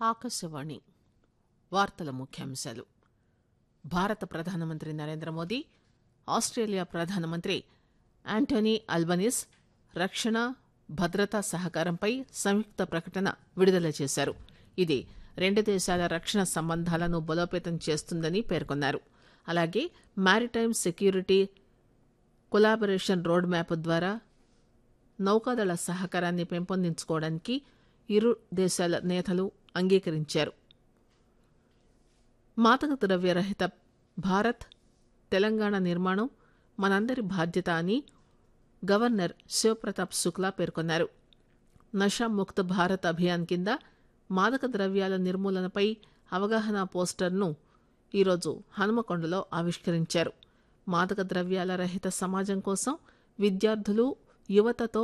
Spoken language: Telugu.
ఆకాశవాణి వార్తల ముఖ్యాంశాలు భారత ప్రధానమంత్రి నరేంద్ర మోదీ ఆస్ట్రేలియా ప్రధానమంత్రి యాంటోనీ అల్బనీస్ రక్షణ భద్రతా సహకారంపై సంయుక్త ప్రకటన విడుదల చేశారు ఇది రెండు దేశాల రక్షణ సంబంధాలను బలోపేతం చేస్తుందని పేర్కొన్నారు అలాగే maritime security collaboration road map ద్వారా నౌకాదళ సహకారాన్ని పెంపొందించుకోవడానికి ఇరు దేశాల నేతలు అంగీకరించారు మాదక ద్రవ్య రహిత భారత్ తెలంగాణ నిర్మాణం మనందరి బాధ్యత అని గవర్నర్ శివప్రతాప్ శుక్లా పేర్కొన్నారు నషా ముక్త్ భారత్ అభియాన్ కింద మాదక ద్రవ్యాల నిర్మూలనపై అవగాహన పోస్టర్ను ఈరోజు హనుమకొండలో ఆవిష్కరించారు మాదక ద్రవ్యాల రహిత సమాజం కోసం విద్యార్థులు యువతతో